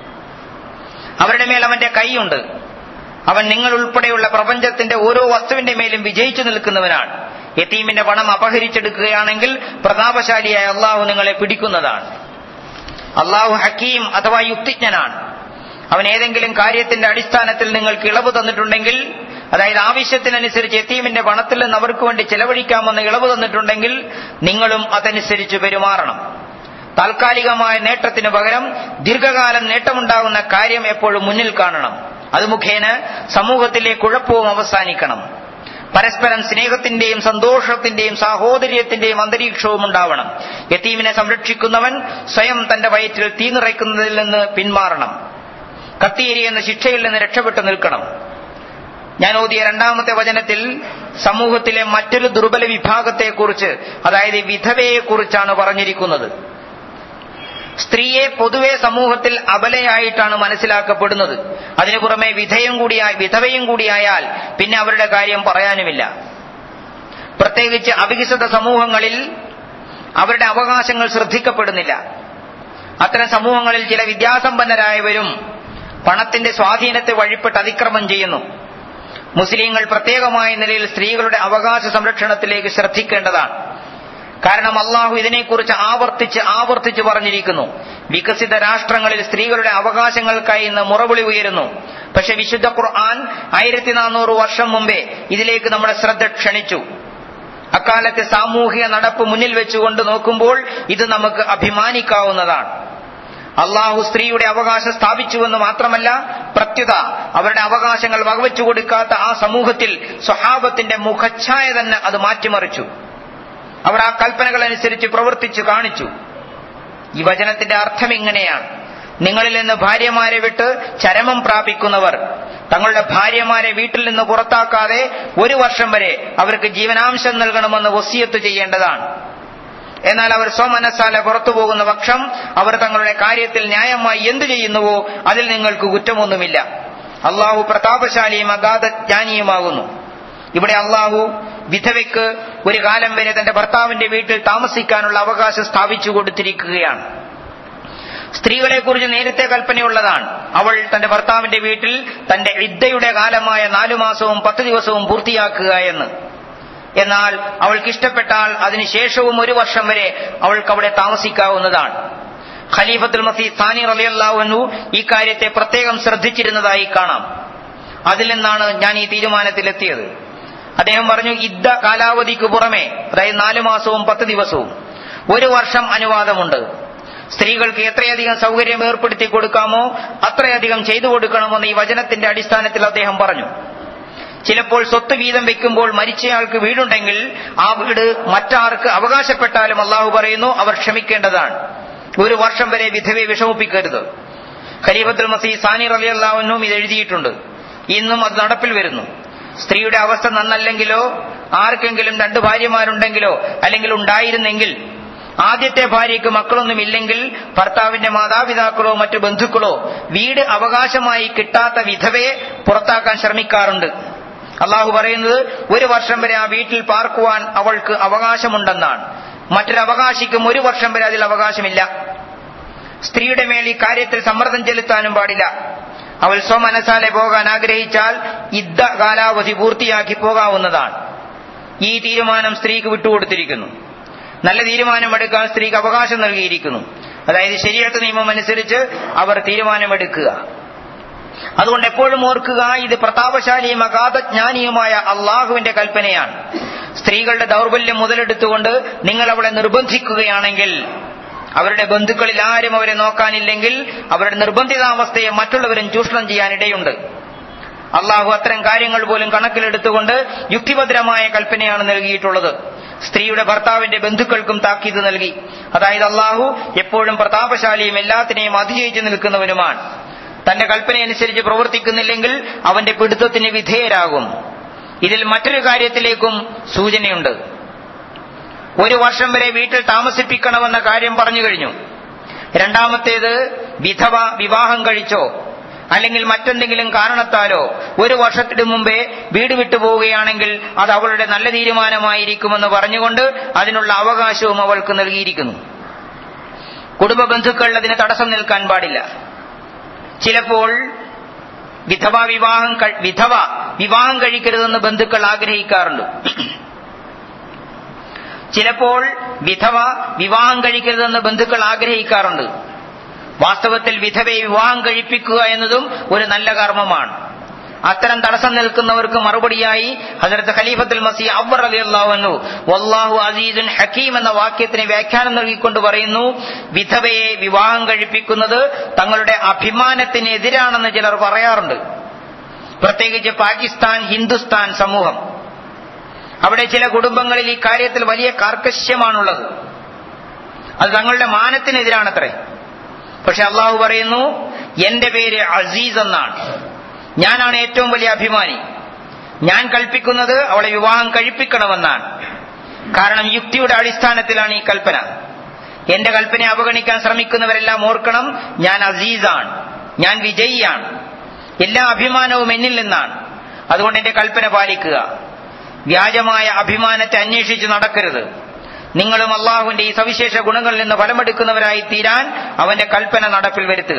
അവരുടെ മേൽ അവന്റെ കൈയുണ്ട് അവൻ നിങ്ങൾ ഉൾപ്പെടെയുള്ള പ്രപഞ്ചത്തിന്റെ ഓരോ വസ്തുവിന്റെ മേലും വിജയിച്ചു നിൽക്കുന്നവനാണ് യത്തീമിന്റെ പണം അപഹരിച്ചെടുക്കുകയാണെങ്കിൽ പ്രതാപശാലിയായ അള്ളാഹു നിങ്ങളെ പിടിക്കുന്നതാണ് അള്ളാഹു ഹക്കീം അഥവാ യുക്തിജ്ഞനാണ് അവൻ ഏതെങ്കിലും കാര്യത്തിന്റെ അടിസ്ഥാനത്തിൽ നിങ്ങൾക്ക് ഇളവ് തന്നിട്ടുണ്ടെങ്കിൽ അതായത് ആവശ്യത്തിനനുസരിച്ച് എത്തീമിന്റെ പണത്തിൽ നിന്ന് അവർക്ക് വേണ്ടി ചെലവഴിക്കാമെന്ന് ഇളവ് തന്നിട്ടുണ്ടെങ്കിൽ നിങ്ങളും അതനുസരിച്ച് പെരുമാറണം താൽക്കാലികമായ നേട്ടത്തിനു പകരം ദീർഘകാലം നേട്ടമുണ്ടാകുന്ന കാര്യം എപ്പോഴും മുന്നിൽ കാണണം അത് മുഖേന സമൂഹത്തിലെ കുഴപ്പവും അവസാനിക്കണം പരസ്പരം സ്നേഹത്തിന്റെയും സന്തോഷത്തിന്റെയും സാഹോദര്യത്തിന്റെയും അന്തരീക്ഷവും ഉണ്ടാവണം യത്തീമിനെ സംരക്ഷിക്കുന്നവൻ സ്വയം തന്റെ വയറ്റിൽ തീ നിറയ്ക്കുന്നതിൽ നിന്ന് പിന്മാറണം കത്തിയേരിയെന്ന ശിക്ഷയിൽ നിന്ന് രക്ഷപ്പെട്ടു നിൽക്കണം ഞാൻ ഓതിയ രണ്ടാമത്തെ വചനത്തിൽ സമൂഹത്തിലെ മറ്റൊരു ദുർബല വിഭാഗത്തെക്കുറിച്ച് അതായത് വിധവയെക്കുറിച്ചാണ് പറഞ്ഞിരിക്കുന്നത് സ്ത്രീയെ പൊതുവെ സമൂഹത്തിൽ അബലയായിട്ടാണ് മനസ്സിലാക്കപ്പെടുന്നത് അതിനു പുറമെ വിധയും കൂടിയായി വിധവയും കൂടിയായാൽ പിന്നെ അവരുടെ കാര്യം പറയാനുമില്ല പ്രത്യേകിച്ച് അവികസിത സമൂഹങ്ങളിൽ അവരുടെ അവകാശങ്ങൾ ശ്രദ്ധിക്കപ്പെടുന്നില്ല അത്തരം സമൂഹങ്ങളിൽ ചില വിദ്യാസമ്പന്നരായവരും പണത്തിന്റെ സ്വാധീനത്തെ വഴിപ്പെട്ട് അതിക്രമം ചെയ്യുന്നു മുസ്ലിങ്ങൾ പ്രത്യേകമായ നിലയിൽ സ്ത്രീകളുടെ അവകാശ സംരക്ഷണത്തിലേക്ക് ശ്രദ്ധിക്കേണ്ടതാണ് കാരണം അള്ളാഹു ഇതിനെക്കുറിച്ച് ആവർത്തിച്ച് ആവർത്തിച്ച് പറഞ്ഞിരിക്കുന്നു വികസിത രാഷ്ട്രങ്ങളിൽ സ്ത്രീകളുടെ അവകാശങ്ങൾക്കായി ഇന്ന് മുറവിളി ഉയരുന്നു പക്ഷെ വിശുദ്ധ ഖുർആൻ ആയിരത്തി നാനൂറ് വർഷം മുമ്പേ ഇതിലേക്ക് നമ്മുടെ ശ്രദ്ധ ക്ഷണിച്ചു അക്കാലത്തെ സാമൂഹിക നടപ്പ് മുന്നിൽ വെച്ചുകൊണ്ട് നോക്കുമ്പോൾ ഇത് നമുക്ക് അഭിമാനിക്കാവുന്നതാണ് അള്ളാഹു സ്ത്രീയുടെ അവകാശം സ്ഥാപിച്ചുവെന്ന് മാത്രമല്ല പ്രത്യുത അവരുടെ അവകാശങ്ങൾ വകവെച്ചു കൊടുക്കാത്ത ആ സമൂഹത്തിൽ സ്വഹാബത്തിന്റെ മുഖച്ഛായ തന്നെ അത് മാറ്റിമറിച്ചു അവർ ആ കൽപ്പനകൾ അനുസരിച്ച് പ്രവർത്തിച്ചു കാണിച്ചു ഈ വചനത്തിന്റെ അർത്ഥം ഇങ്ങനെയാണ് നിങ്ങളിൽ നിന്ന് ഭാര്യമാരെ വിട്ട് ചരമം പ്രാപിക്കുന്നവർ തങ്ങളുടെ ഭാര്യമാരെ വീട്ടിൽ നിന്ന് പുറത്താക്കാതെ ഒരു വർഷം വരെ അവർക്ക് ജീവനാംശം നൽകണമെന്ന് വസിയത്ത് ചെയ്യേണ്ടതാണ് എന്നാൽ അവർ സ്വമനസ്സാലെ പുറത്തു പോകുന്ന പക്ഷം അവർ തങ്ങളുടെ കാര്യത്തിൽ ന്യായമായി എന്തു ചെയ്യുന്നുവോ അതിൽ നിങ്ങൾക്ക് കുറ്റമൊന്നുമില്ല അള്ളാഹു പ്രതാപശാലിയും അഗാധജ്ഞാനിയുമാകുന്നു ഇവിടെ അള്ളാഹു വിധവയ്ക്ക് ഒരു കാലം വരെ തന്റെ ഭർത്താവിന്റെ വീട്ടിൽ താമസിക്കാനുള്ള അവകാശം സ്ഥാപിച്ചു കൊടുത്തിരിക്കുകയാണ് സ്ത്രീകളെ കുറിച്ച് നേരത്തെ കൽപ്പനയുള്ളതാണ് അവൾ തന്റെ ഭർത്താവിന്റെ വീട്ടിൽ തന്റെ ഇദ്ദയുടെ കാലമായ നാലു മാസവും പത്ത് ദിവസവും പൂർത്തിയാക്കുക എന്ന് എന്നാൽ അവൾക്ക് ഇഷ്ടപ്പെട്ടാൽ അതിനുശേഷവും ഒരു വർഷം വരെ അവൾക്ക് അവിടെ താമസിക്കാവുന്നതാണ് ഖലീഫത്തുൽ മസീദ് സാനി റലിയല്ലാവുന്നു ഈ കാര്യത്തെ പ്രത്യേകം ശ്രദ്ധിച്ചിരുന്നതായി കാണാം അതിൽ നിന്നാണ് ഞാൻ ഈ തീരുമാനത്തിലെത്തിയത് അദ്ദേഹം പറഞ്ഞു ഇദ്ദ കാലാവധിക്ക് പുറമെ അതായത് നാലു മാസവും പത്ത് ദിവസവും ഒരു വർഷം അനുവാദമുണ്ട് സ്ത്രീകൾക്ക് എത്രയധികം സൗകര്യം ഏർപ്പെടുത്തി കൊടുക്കാമോ അത്രയധികം ചെയ്തു കൊടുക്കണമെന്ന് ഈ വചനത്തിന്റെ അടിസ്ഥാനത്തിൽ അദ്ദേഹം പറഞ്ഞു ചിലപ്പോൾ സ്വത്ത് വീതം വെക്കുമ്പോൾ മരിച്ചയാൾക്ക് വീടുണ്ടെങ്കിൽ ആ വീട് മറ്റാർക്ക് അവകാശപ്പെട്ടാലും അള്ളാഹു പറയുന്നു അവർ ക്ഷമിക്കേണ്ടതാണ് ഒരു വർഷം വരെ വിധവയെ വിഷമിപ്പിക്കരുത് ഖലീഫത്തുൽ മസീദ് സാനി റലി അള്ളാഹുനും ഇത് എഴുതിയിട്ടുണ്ട് ഇന്നും അത് നടപ്പിൽ വരുന്നു സ്ത്രീയുടെ അവസ്ഥ നന്നല്ലെങ്കിലോ ആർക്കെങ്കിലും രണ്ട് ഭാര്യമാരുണ്ടെങ്കിലോ അല്ലെങ്കിൽ ഉണ്ടായിരുന്നെങ്കിൽ ആദ്യത്തെ ഭാര്യയ്ക്ക് മക്കളൊന്നും ഇല്ലെങ്കിൽ ഭർത്താവിന്റെ മാതാപിതാക്കളോ മറ്റു ബന്ധുക്കളോ വീട് അവകാശമായി കിട്ടാത്ത വിധവയെ പുറത്താക്കാൻ ശ്രമിക്കാറുണ്ട് അള്ളാഹു പറയുന്നത് ഒരു വർഷം വരെ ആ വീട്ടിൽ പാർക്കുവാൻ അവൾക്ക് അവകാശമുണ്ടെന്നാണ് മറ്റൊരു അവകാശിക്കും ഒരു വർഷം വരെ അതിൽ അവകാശമില്ല സ്ത്രീയുടെ മേൽ ഈ കാര്യത്തിൽ സമ്മർദ്ദം ചെലുത്താനും പാടില്ല അവൾ സ്വമനസാലെ പോകാൻ ആഗ്രഹിച്ചാൽ ഇദ്ദ കാലാവധി പൂർത്തിയാക്കി പോകാവുന്നതാണ് ഈ തീരുമാനം സ്ത്രീക്ക് വിട്ടുകൊടുത്തിരിക്കുന്നു നല്ല തീരുമാനമെടുക്കാൻ സ്ത്രീക്ക് അവകാശം നൽകിയിരിക്കുന്നു അതായത് ശരിയാത്ത നിയമം അനുസരിച്ച് അവർ തീരുമാനമെടുക്കുക അതുകൊണ്ട് എപ്പോഴും ഓർക്കുക ഇത് പ്രതാപശാലിയും അഗാധജ്ഞാനിയുമായ അള്ളാഹുവിന്റെ കൽപ്പനയാണ് സ്ത്രീകളുടെ ദൗർബല്യം മുതലെടുത്തുകൊണ്ട് നിങ്ങൾ അവളെ നിർബന്ധിക്കുകയാണെങ്കിൽ അവരുടെ ബന്ധുക്കളിൽ ആരും അവരെ നോക്കാനില്ലെങ്കിൽ അവരുടെ നിർബന്ധിതാവസ്ഥയെ മറ്റുള്ളവരും ചൂഷണം ചെയ്യാൻ ഇടയുണ്ട് അള്ളാഹു അത്തരം കാര്യങ്ങൾ പോലും കണക്കിലെടുത്തുകൊണ്ട് യുക്തിഭദ്രമായ കൽപ്പനയാണ് നൽകിയിട്ടുള്ളത് സ്ത്രീയുടെ ഭർത്താവിന്റെ ബന്ധുക്കൾക്കും താക്കീത് നൽകി അതായത് അള്ളാഹു എപ്പോഴും പ്രതാപശാലിയും എല്ലാത്തിനെയും അതിജയിച്ചു നിൽക്കുന്നവനുമാണ് തന്റെ കൽപ്പനയനുസരിച്ച് പ്രവർത്തിക്കുന്നില്ലെങ്കിൽ അവന്റെ പിടുത്തത്തിന് വിധേയരാകും ഇതിൽ മറ്റൊരു കാര്യത്തിലേക്കും സൂചനയുണ്ട് ഒരു വർഷം വരെ വീട്ടിൽ താമസിപ്പിക്കണമെന്ന കാര്യം പറഞ്ഞു കഴിഞ്ഞു രണ്ടാമത്തേത് വിധവ വിവാഹം കഴിച്ചോ അല്ലെങ്കിൽ മറ്റെന്തെങ്കിലും കാരണത്താലോ ഒരു വർഷത്തിനു മുമ്പേ വീട് വിട്ടു പോവുകയാണെങ്കിൽ അത് അവളുടെ നല്ല തീരുമാനമായിരിക്കുമെന്ന് പറഞ്ഞുകൊണ്ട് അതിനുള്ള അവകാശവും അവൾക്ക് നൽകിയിരിക്കുന്നു കുടുംബ ബന്ധുക്കൾ അതിന് തടസ്സം നിൽക്കാൻ പാടില്ല ചിലപ്പോൾ വിധവ വിവാഹം വിധവ വിവാഹം കഴിക്കരുതെന്ന് ബന്ധുക്കൾ ആഗ്രഹിക്കാറുണ്ട് ചിലപ്പോൾ വിധവ വിവാഹം കഴിക്കരുതെന്ന് ബന്ധുക്കൾ ആഗ്രഹിക്കാറുണ്ട് വാസ്തവത്തിൽ വിധവയെ വിവാഹം കഴിപ്പിക്കുക എന്നതും ഒരു നല്ല കർമ്മമാണ് അത്തരം തടസ്സം നിൽക്കുന്നവർക്ക് മറുപടിയായി ഹജറത്ത് ഖലീഫത്തുൽ മസീ അബ്ബർ അലി അള്ളാഹുന്നു വല്ലാഹു അസീസുൻ ഹക്കീം എന്ന വാക്യത്തിന് വ്യാഖ്യാനം നൽകിക്കൊണ്ട് പറയുന്നു വിധവയെ വിവാഹം കഴിപ്പിക്കുന്നത് തങ്ങളുടെ അഭിമാനത്തിനെതിരാണെന്ന് ചിലർ പറയാറുണ്ട് പ്രത്യേകിച്ച് പാകിസ്ഥാൻ ഹിന്ദുസ്ഥാൻ സമൂഹം അവിടെ ചില കുടുംബങ്ങളിൽ ഈ കാര്യത്തിൽ വലിയ കാർക്കശ്യമാണുള്ളത് അത് തങ്ങളുടെ മാനത്തിനെതിരാണത്രേ പക്ഷെ അള്ളാഹു പറയുന്നു എന്റെ പേര് അസീസ് എന്നാണ് ഞാനാണ് ഏറ്റവും വലിയ അഭിമാനി ഞാൻ കൽപ്പിക്കുന്നത് അവളെ വിവാഹം കഴിപ്പിക്കണമെന്നാണ് കാരണം യുക്തിയുടെ അടിസ്ഥാനത്തിലാണ് ഈ കൽപ്പന എന്റെ കൽപ്പനയെ അവഗണിക്കാൻ ശ്രമിക്കുന്നവരെല്ലാം ഓർക്കണം ഞാൻ അസീസാണ് ഞാൻ വിജയിയാണ് എല്ലാ അഭിമാനവും എന്നിൽ നിന്നാണ് അതുകൊണ്ട് എന്റെ കൽപ്പന പാലിക്കുക വ്യാജമായ അഭിമാനത്തെ അന്വേഷിച്ച് നടക്കരുത് നിങ്ങളും അള്ളാഹുവിന്റെ ഈ സവിശേഷ ഗുണങ്ങളിൽ നിന്ന് ഫലമെടുക്കുന്നവരായി തീരാൻ അവന്റെ കൽപ്പന നടപ്പിൽ വരുത്തുക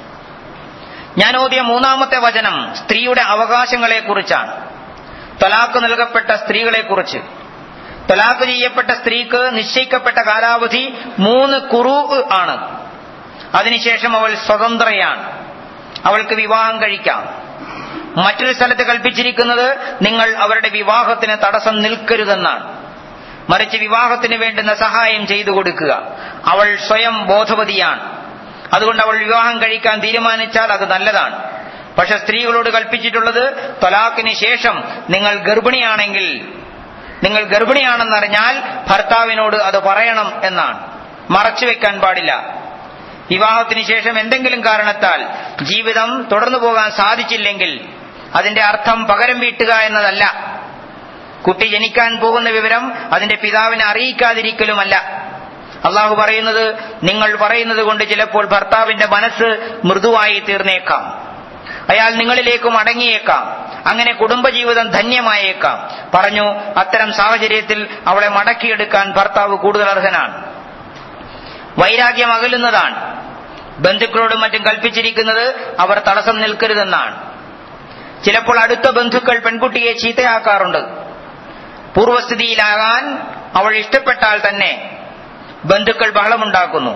ഞാൻ ഓതിയ മൂന്നാമത്തെ വചനം സ്ത്രീയുടെ അവകാശങ്ങളെക്കുറിച്ചാണ് തലാക്ക് നൽകപ്പെട്ട സ്ത്രീകളെക്കുറിച്ച് തലാക്ക് ചെയ്യപ്പെട്ട സ്ത്രീക്ക് നിശ്ചയിക്കപ്പെട്ട കാലാവധി മൂന്ന് കുറു ആണ് അതിനുശേഷം അവൾ സ്വതന്ത്രയാണ് അവൾക്ക് വിവാഹം കഴിക്കാം മറ്റൊരു സ്ഥലത്ത് കൽപ്പിച്ചിരിക്കുന്നത് നിങ്ങൾ അവരുടെ വിവാഹത്തിന് തടസ്സം നിൽക്കരുതെന്നാണ് മറിച്ച് വിവാഹത്തിന് വേണ്ടുന്ന സഹായം ചെയ്തു കൊടുക്കുക അവൾ സ്വയം ബോധവതിയാണ് അതുകൊണ്ട് അവൾ വിവാഹം കഴിക്കാൻ തീരുമാനിച്ചാൽ അത് നല്ലതാണ് പക്ഷെ സ്ത്രീകളോട് കൽപ്പിച്ചിട്ടുള്ളത് തൊലാക്കിന് ശേഷം നിങ്ങൾ ഗർഭിണിയാണെങ്കിൽ നിങ്ങൾ ഗർഭിണിയാണെന്നറിഞ്ഞാൽ ഭർത്താവിനോട് അത് പറയണം എന്നാണ് മറച്ചു വെക്കാൻ പാടില്ല വിവാഹത്തിന് ശേഷം എന്തെങ്കിലും കാരണത്താൽ ജീവിതം തുടർന്നു പോകാൻ സാധിച്ചില്ലെങ്കിൽ അതിന്റെ അർത്ഥം പകരം വീട്ടുക എന്നതല്ല കുട്ടി ജനിക്കാൻ പോകുന്ന വിവരം അതിന്റെ പിതാവിനെ അറിയിക്കാതിരിക്കലുമല്ല അള്ളാഹു പറയുന്നത് നിങ്ങൾ പറയുന്നത് കൊണ്ട് ചിലപ്പോൾ ഭർത്താവിന്റെ മനസ്സ് മൃദുവായി തീർന്നേക്കാം അയാൾ നിങ്ങളിലേക്ക് മടങ്ങിയേക്കാം അങ്ങനെ കുടുംബജീവിതം ധന്യമായേക്കാം പറഞ്ഞു അത്തരം സാഹചര്യത്തിൽ അവളെ മടക്കിയെടുക്കാൻ ഭർത്താവ് കൂടുതൽ അർഹനാണ് വൈരാഗ്യം അകലുന്നതാണ് ബന്ധുക്കളോടും മറ്റും കൽപ്പിച്ചിരിക്കുന്നത് അവർ തടസ്സം നിൽക്കരുതെന്നാണ് ചിലപ്പോൾ അടുത്ത ബന്ധുക്കൾ പെൺകുട്ടിയെ ചീത്തയാക്കാറുണ്ട് പൂർവസ്ഥിതിയിലാകാൻ അവൾ ഇഷ്ടപ്പെട്ടാൽ തന്നെ ബന്ധുക്കൾ ബഹളമുണ്ടാക്കുന്നു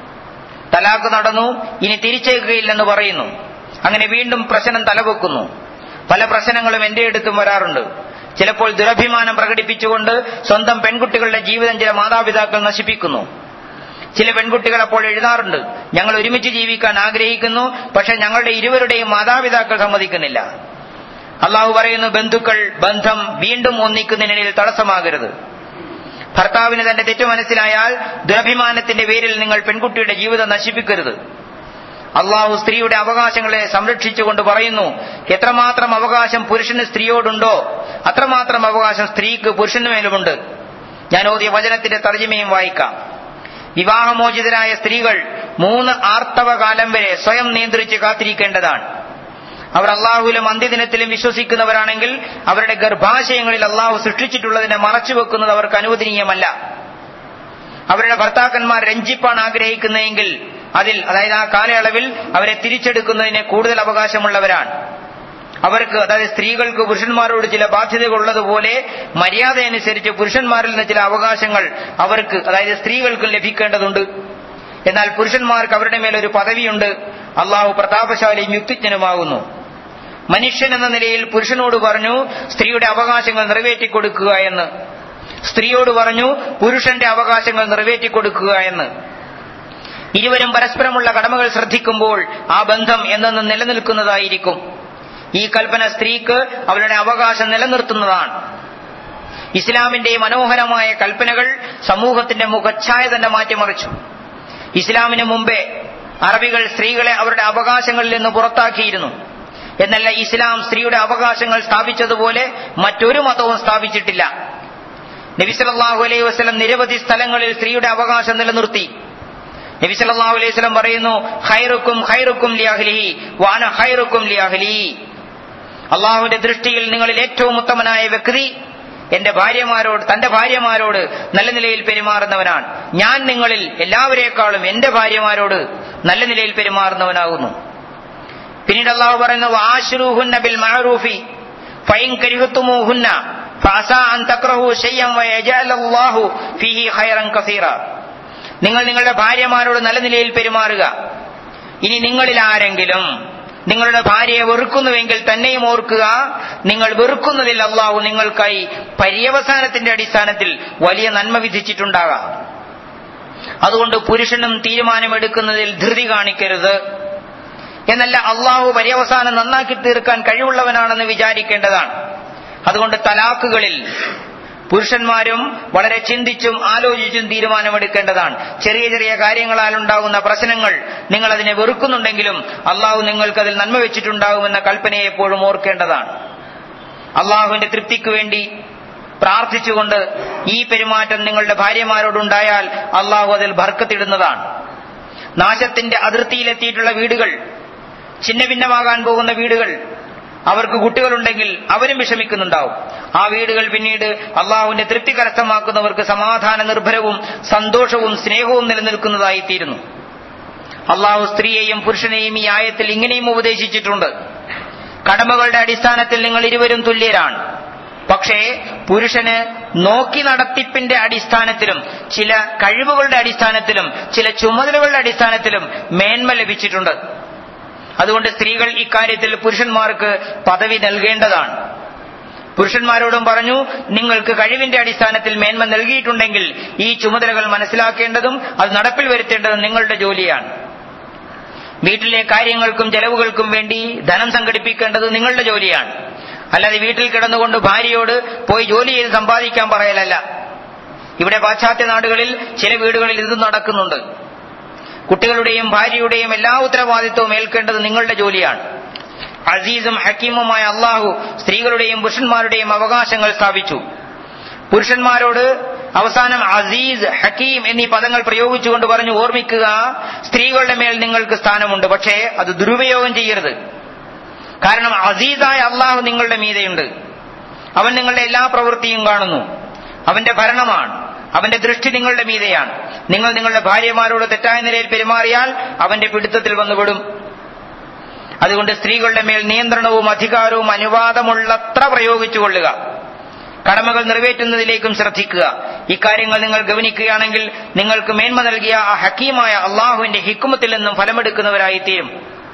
തലാക്ക് നടന്നു ഇനി തിരിച്ചേക്കുകയില്ലെന്ന് പറയുന്നു അങ്ങനെ വീണ്ടും പ്രശ്നം തലപൊക്കുന്നു പല പ്രശ്നങ്ങളും എന്റെ അടുത്തും വരാറുണ്ട് ചിലപ്പോൾ ദുരഭിമാനം പ്രകടിപ്പിച്ചുകൊണ്ട് സ്വന്തം പെൺകുട്ടികളുടെ ജീവിതം ചില മാതാപിതാക്കൾ നശിപ്പിക്കുന്നു ചില പെൺകുട്ടികൾ അപ്പോൾ എഴുതാറുണ്ട് ഞങ്ങൾ ഒരുമിച്ച് ജീവിക്കാൻ ആഗ്രഹിക്കുന്നു പക്ഷെ ഞങ്ങളുടെ ഇരുവരുടെയും മാതാപിതാക്കൾ സമ്മതിക്കുന്നില്ല അള്ളാഹു പറയുന്നു ബന്ധുക്കൾ ബന്ധം വീണ്ടും ഒന്നിക്കുന്നതിനിടയിൽ തടസ്സമാകരുത് ഭർത്താവിന് തന്റെ തെറ്റു മനസ്സിലായാൽ ദുരഭിമാനത്തിന്റെ പേരിൽ നിങ്ങൾ പെൺകുട്ടിയുടെ ജീവിതം നശിപ്പിക്കരുത് അള്ളാഹു സ്ത്രീയുടെ അവകാശങ്ങളെ സംരക്ഷിച്ചുകൊണ്ട് പറയുന്നു എത്രമാത്രം അവകാശം പുരുഷന് സ്ത്രീയോടുണ്ടോ അത്രമാത്രം അവകാശം സ്ത്രീക്ക് പുരുഷന് മേലുമുണ്ട് ഞാൻ ഓതിയ വചനത്തിന്റെ തർജ്ജമയും വായിക്കാം വിവാഹമോചിതരായ സ്ത്രീകൾ മൂന്ന് ആർത്തവ കാലം വരെ സ്വയം നിയന്ത്രിച്ച് കാത്തിരിക്കേണ്ടതാണ് അവർ അള്ളാഹുവിലും അന്ത്യദിനത്തിലും വിശ്വസിക്കുന്നവരാണെങ്കിൽ അവരുടെ ഗർഭാശയങ്ങളിൽ അള്ളാഹു സൃഷ്ടിച്ചിട്ടുള്ളതിനെ മറച്ചുവെക്കുന്നത് അവർക്ക് അനുവദനീയമല്ല അവരുടെ ഭർത്താക്കന്മാർ രഞ്ജിപ്പാണ് ആഗ്രഹിക്കുന്നതെങ്കിൽ അതിൽ അതായത് ആ കാലയളവിൽ അവരെ തിരിച്ചെടുക്കുന്നതിന് കൂടുതൽ അവകാശമുള്ളവരാണ് അവർക്ക് അതായത് സ്ത്രീകൾക്ക് പുരുഷന്മാരോട് ചില ബാധ്യതകളുള്ളതുപോലെ മര്യാദ അനുസരിച്ച് പുരുഷന്മാരിൽ നിന്ന് ചില അവകാശങ്ങൾ അവർക്ക് അതായത് സ്ത്രീകൾക്ക് ലഭിക്കേണ്ടതുണ്ട് എന്നാൽ പുരുഷന്മാർക്ക് അവരുടെ മേലൊരു പദവിയുണ്ട് അള്ളാഹു പ്രതാപശാലിയും യുക്തിജ്ഞനുമാകുന്നു മനുഷ്യൻ എന്ന നിലയിൽ പുരുഷനോട് പറഞ്ഞു സ്ത്രീയുടെ അവകാശങ്ങൾ നിറവേറ്റിക്കൊടുക്കുക എന്ന് സ്ത്രീയോട് പറഞ്ഞു പുരുഷന്റെ അവകാശങ്ങൾ നിറവേറ്റിക്കൊടുക്കുക എന്ന് ഇരുവരും പരസ്പരമുള്ള കടമകൾ ശ്രദ്ധിക്കുമ്പോൾ ആ ബന്ധം എന്നെന്നും നിലനിൽക്കുന്നതായിരിക്കും ഈ കൽപ്പന സ്ത്രീക്ക് അവരുടെ അവകാശം നിലനിർത്തുന്നതാണ് ഇസ്ലാമിന്റെ മനോഹരമായ കൽപ്പനകൾ സമൂഹത്തിന്റെ മുഖച്ഛായ തന്നെ മാറ്റിമറിച്ചു ഇസ്ലാമിന് മുമ്പേ അറബികൾ സ്ത്രീകളെ അവരുടെ അവകാശങ്ങളിൽ നിന്ന് പുറത്താക്കിയിരുന്നു എന്നല്ല ഇസ്ലാം സ്ത്രീയുടെ അവകാശങ്ങൾ സ്ഥാപിച്ചതുപോലെ മറ്റൊരു മതവും സ്ഥാപിച്ചിട്ടില്ല നബിസലല്ലാഹു അലൈഹി വസ്ലം നിരവധി സ്ഥലങ്ങളിൽ സ്ത്രീയുടെ അവകാശം നിലനിർത്തി നബി സല്ലല്ലാഹു അലൈഹി വസല്ലം പറയുന്നു ഖൈറുക്കും ഖൈറുക്കും ലിഅഹ്ലിഹി വാന ഖൈറുക്കും ലിഅഹ്ലി അള്ളാഹുവിന്റെ ദൃഷ്ടിയിൽ നിങ്ങളിൽ ഏറ്റവും ഉത്തമനായ വ്യക്തി എന്റെ ഭാര്യമാരോട് തന്റെ ഭാര്യമാരോട് നല്ല നിലയിൽ പെരുമാറുന്നവനാണ് ഞാൻ നിങ്ങളിൽ എല്ലാവരേക്കാളും എന്റെ ഭാര്യമാരോട് നല്ല നിലയിൽ പെരുമാറുന്നവനാകുന്നു പിന്നീട് അള്ളാഹു പറയുന്നു വാശുറുഹുന്ന ബിൽ മഅറൂഫി ഫൈൻ കരിഹത്തുമൂഹുന്ന ഫഅസാ അൻ തക്റഹു ശയ്യൻ വയജഅല അല്ലാഹു ഫീഹി ഖൈറൻ കസീറ നിങ്ങൾ നിങ്ങളുടെ ഭാര്യമാരോട് നല്ല നിലയിൽ പെരുമാറുക ഇനി നിങ്ങളിൽ ആരെങ്കിലും നിങ്ങളുടെ ഭാര്യയെ വെറുക്കുന്നുവെങ്കിൽ തന്നെയും ഓർക്കുക നിങ്ങൾ വെറുക്കുന്നതിൽ അള്ളാഹു നിങ്ങൾക്കായി പര്യവസാനത്തിന്റെ അടിസ്ഥാനത്തിൽ വലിയ നന്മ വിധിച്ചിട്ടുണ്ടാകാം അതുകൊണ്ട് പുരുഷനും തീരുമാനമെടുക്കുന്നതിൽ ധൃതി കാണിക്കരുത് എന്നല്ല അള്ളാഹു പര്യവസാനം നന്നാക്കി തീർക്കാൻ കഴിവുള്ളവനാണെന്ന് വിചാരിക്കേണ്ടതാണ് അതുകൊണ്ട് തലാക്കുകളിൽ പുരുഷന്മാരും വളരെ ചിന്തിച്ചും ആലോചിച്ചും തീരുമാനമെടുക്കേണ്ടതാണ് ചെറിയ ചെറിയ കാര്യങ്ങളാൽ ഉണ്ടാകുന്ന പ്രശ്നങ്ങൾ നിങ്ങൾ അതിനെ വെറുക്കുന്നുണ്ടെങ്കിലും അള്ളാഹു നിങ്ങൾക്ക് അതിൽ നന്മ വെച്ചിട്ടുണ്ടാകുമെന്ന കൽപ്പനയെ എപ്പോഴും ഓർക്കേണ്ടതാണ് അള്ളാഹുവിന്റെ തൃപ്തിക്ക് വേണ്ടി പ്രാർത്ഥിച്ചുകൊണ്ട് ഈ പെരുമാറ്റം നിങ്ങളുടെ ഭാര്യമാരോടുണ്ടായാൽ അള്ളാഹു അതിൽ ഭർക്കത്തിടുന്നതാണ് നാശത്തിന്റെ അതിർത്തിയിലെത്തിയിട്ടുള്ള വീടുകൾ ഛിന്ന ഭിന്നമാകാൻ പോകുന്ന വീടുകൾ അവർക്ക് കുട്ടികളുണ്ടെങ്കിൽ അവരും വിഷമിക്കുന്നുണ്ടാവും ആ വീടുകൾ പിന്നീട് അള്ളാഹുവിന്റെ തൃപ്തി കരസ്ഥമാക്കുന്നവർക്ക് സമാധാന നിർഭരവും സന്തോഷവും സ്നേഹവും നിലനിൽക്കുന്നതായി തീരുന്നു അള്ളാഹു സ്ത്രീയെയും പുരുഷനെയും ഈ ആയത്തിൽ ഇങ്ങനെയും ഉപദേശിച്ചിട്ടുണ്ട് കടമകളുടെ അടിസ്ഥാനത്തിൽ നിങ്ങൾ ഇരുവരും തുല്യരാണ് പക്ഷേ പുരുഷന് നോക്കി നടത്തിപ്പിന്റെ അടിസ്ഥാനത്തിലും ചില കഴിവുകളുടെ അടിസ്ഥാനത്തിലും ചില ചുമതലകളുടെ അടിസ്ഥാനത്തിലും മേന്മ ലഭിച്ചിട്ടുണ്ട് അതുകൊണ്ട് സ്ത്രീകൾ ഇക്കാര്യത്തിൽ പുരുഷന്മാർക്ക് പദവി നൽകേണ്ടതാണ് പുരുഷന്മാരോടും പറഞ്ഞു നിങ്ങൾക്ക് കഴിവിന്റെ അടിസ്ഥാനത്തിൽ മേന്മ നൽകിയിട്ടുണ്ടെങ്കിൽ ഈ ചുമതലകൾ മനസ്സിലാക്കേണ്ടതും അത് നടപ്പിൽ വരുത്തേണ്ടതും നിങ്ങളുടെ ജോലിയാണ് വീട്ടിലെ കാര്യങ്ങൾക്കും ചെലവുകൾക്കും വേണ്ടി ധനം സംഘടിപ്പിക്കേണ്ടത് നിങ്ങളുടെ ജോലിയാണ് അല്ലാതെ വീട്ടിൽ കിടന്നുകൊണ്ട് ഭാര്യയോട് പോയി ജോലി ചെയ്ത് സമ്പാദിക്കാൻ പറയലല്ല ഇവിടെ പാശ്ചാത്യ നാടുകളിൽ ചില വീടുകളിൽ ഇത് നടക്കുന്നുണ്ട് കുട്ടികളുടെയും ഭാര്യയുടെയും എല്ലാ ഉത്തരവാദിത്വവും ഏൽക്കേണ്ടത് നിങ്ങളുടെ ജോലിയാണ് അസീസും ഹക്കീമുമായ അള്ളാഹു സ്ത്രീകളുടെയും പുരുഷന്മാരുടെയും അവകാശങ്ങൾ സ്ഥാപിച്ചു പുരുഷന്മാരോട് അവസാനം അസീസ് ഹക്കീം എന്നീ പദങ്ങൾ പ്രയോഗിച്ചുകൊണ്ട് പറഞ്ഞു ഓർമ്മിക്കുക സ്ത്രീകളുടെ മേൽ നിങ്ങൾക്ക് സ്ഥാനമുണ്ട് പക്ഷേ അത് ദുരുപയോഗം ചെയ്യരുത് കാരണം അസീസായ അള്ളാഹു നിങ്ങളുടെ മീതെയുണ്ട് അവൻ നിങ്ങളുടെ എല്ലാ പ്രവൃത്തിയും കാണുന്നു അവന്റെ ഭരണമാണ് അവന്റെ ദൃഷ്ടി നിങ്ങളുടെ മീതെയാണ് നിങ്ങൾ നിങ്ങളുടെ ഭാര്യമാരോട് തെറ്റായ നിലയിൽ പെരുമാറിയാൽ അവന്റെ പിടുത്തത്തിൽ വന്നുവിടും അതുകൊണ്ട് സ്ത്രീകളുടെ മേൽ നിയന്ത്രണവും അധികാരവും അനുവാദമുള്ളത്ര പ്രയോഗിച്ചുകൊള്ളുക കടമകൾ നിറവേറ്റുന്നതിലേക്കും ശ്രദ്ധിക്കുക ഇക്കാര്യങ്ങൾ നിങ്ങൾ ഗവനിക്കുകയാണെങ്കിൽ നിങ്ങൾക്ക് മേന്മ നൽകിയ ആ ഹക്കീമായ അള്ളാഹുവിന്റെ ഹിക്കുമത്തിൽ നിന്നും ഫലമെടുക്കുന്നവരായി തീരും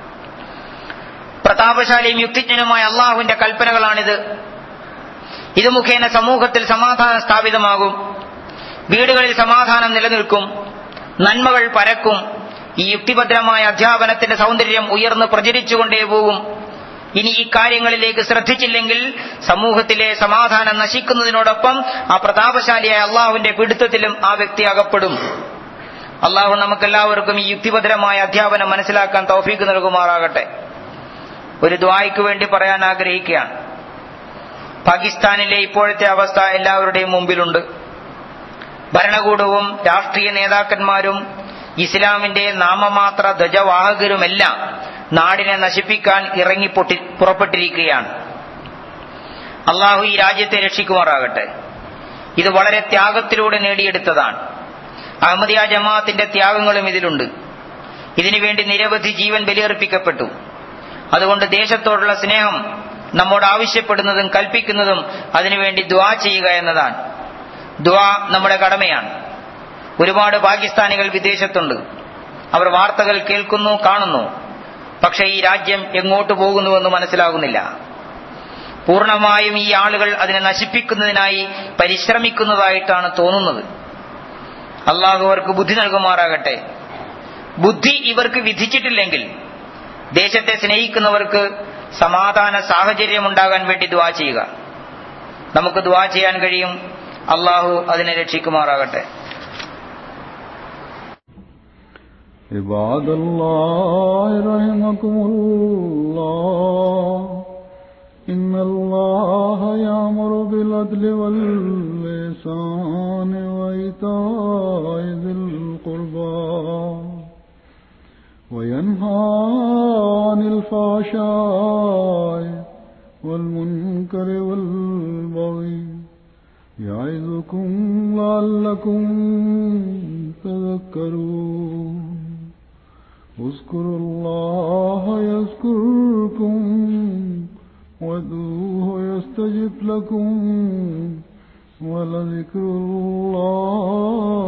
പ്രതാപശാലിയും യുക്തിജ്ഞനുമായ അള്ളാഹുവിന്റെ കൽപ്പനകളാണിത് ഇത് മുഖേന സമൂഹത്തിൽ സമാധാനം സ്ഥാപിതമാകും വീടുകളിൽ സമാധാനം നിലനിൽക്കും നന്മകൾ പരക്കും ഈ യുക്തിഭദ്രമായ അധ്യാപനത്തിന്റെ സൗന്ദര്യം ഉയർന്നു പ്രചരിച്ചുകൊണ്ടേ പോകും ഇനി ഈ കാര്യങ്ങളിലേക്ക് ശ്രദ്ധിച്ചില്ലെങ്കിൽ സമൂഹത്തിലെ സമാധാനം നശിക്കുന്നതിനോടൊപ്പം ആ പ്രതാപശാലിയായ അള്ളാഹുവിന്റെ പിടുത്തത്തിലും ആ വ്യക്തി അകപ്പെടും അള്ളാഹു നമുക്കെല്ലാവർക്കും ഈ യുക്തിഭദ്രമായ അധ്യാപനം മനസ്സിലാക്കാൻ തൗഫീക്ക് നൽകുമാറാകട്ടെ ഒരു ദ്വായ്ക്ക് വേണ്ടി പറയാൻ ആഗ്രഹിക്കുകയാണ് പാകിസ്ഥാനിലെ ഇപ്പോഴത്തെ അവസ്ഥ എല്ലാവരുടെയും മുമ്പിലുണ്ട് ഭരണകൂടവും രാഷ്ട്രീയ നേതാക്കന്മാരും ഇസ്ലാമിന്റെ നാമമാത്ര ധ്വജവാഹകരുമെല്ലാം നാടിനെ നശിപ്പിക്കാൻ ഇറങ്ങി പൊട്ടി പുറപ്പെട്ടിരിക്കുകയാണ് അള്ളാഹു ഈ രാജ്യത്തെ രക്ഷിക്കുമാറാകട്ടെ ഇത് വളരെ ത്യാഗത്തിലൂടെ നേടിയെടുത്തതാണ് അഹമ്മദിയ ജമാഅത്തിന്റെ ത്യാഗങ്ങളും ഇതിലുണ്ട് ഇതിനുവേണ്ടി നിരവധി ജീവൻ ബലിയർപ്പിക്കപ്പെട്ടു അതുകൊണ്ട് ദേശത്തോടുള്ള സ്നേഹം നമ്മോട് ആവശ്യപ്പെടുന്നതും കൽപ്പിക്കുന്നതും അതിനുവേണ്ടി ദ്വാ ചെയ്യുക എന്നതാണ് ദ്വാ നമ്മുടെ കടമയാണ് ഒരുപാട് പാകിസ്ഥാനികൾ വിദേശത്തുണ്ട് അവർ വാർത്തകൾ കേൾക്കുന്നു കാണുന്നു പക്ഷേ ഈ രാജ്യം എങ്ങോട്ട് പോകുന്നുവെന്ന് മനസ്സിലാകുന്നില്ല പൂർണ്ണമായും ഈ ആളുകൾ അതിനെ നശിപ്പിക്കുന്നതിനായി പരിശ്രമിക്കുന്നതായിട്ടാണ് തോന്നുന്നത് അള്ളാഹു അവർക്ക് ബുദ്ധി നൽകുമാറാകട്ടെ ബുദ്ധി ഇവർക്ക് വിധിച്ചിട്ടില്ലെങ്കിൽ ദേശത്തെ സ്നേഹിക്കുന്നവർക്ക് സമാധാന സാഹചര്യം ഉണ്ടാകാൻ വേണ്ടി ദ്വാ ചെയ്യുക നമുക്ക് ദ്വാ ചെയ്യാൻ കഴിയും അള്ളാഹു അതിനെ രക്ഷിക്കുമാറാകട്ടെ عباد الله رحمكم الله إن الله يأمر بالعدل واللسان وإيتاء ذي القربى وينهى عن الفحشاء والمنكر والبغي يعظكم لعلكم تذكرون اذكروا الله يذكركم وادعوه يستجب لكم ولذكر الله